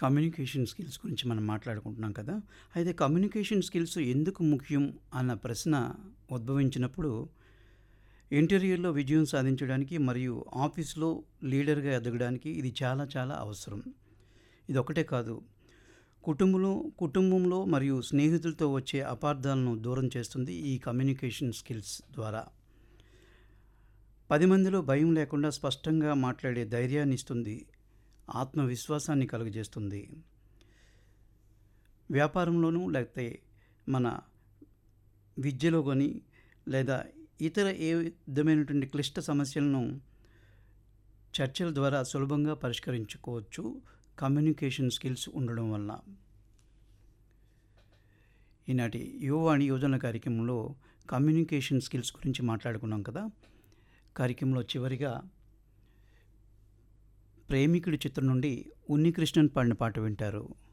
communication skills గురించి మనం మాట్లాడుకుంటున్నాం కదా అయితే కమ్యూనికేషన్ స్కిల్స్ ఎందుకు ముఖ్యం అన్న ప్రశ్న ఉద్భవించినప్పుడు ఇంటర్వ్యూలో విజయం సాధించడానికి మరియు ఆఫీస్లో లీడర్గా ఎదగడానికి ఇది చాలా చాలా అవసరం ఇది ఒకటే కాదు కుటుంబంలో కుటుంబంలో మరియు స్నేహితులతో వచ్చే అపార్థాలను దూరం చేస్తుంది ఈ కమ్యూనికేషన్ స్కిల్స్ ద్వారా పది మందిలో భయం లేకుండా స్పష్టంగా మాట్లాడే ధైర్యాన్ని ఇస్తుంది ఆత్మవిశ్వాసాన్ని కలుగజేస్తుంది వ్యాపారంలోనూ లేకపోతే మన విద్యలో కానీ లేదా ఇతర ఏ విధమైనటువంటి క్లిష్ట సమస్యలను చర్చల ద్వారా సులభంగా పరిష్కరించుకోవచ్చు కమ్యూనికేషన్ స్కిల్స్ ఉండడం వల్ల ఈనాటి యువవాణి యోజన కార్యక్రమంలో కమ్యూనికేషన్ స్కిల్స్ గురించి మాట్లాడుకున్నాం కదా కార్యక్రమంలో చివరిగా ప్రేమికుడి చిత్రం నుండి ఉన్నికృష్ణన్ పాడిన పాట వింటారు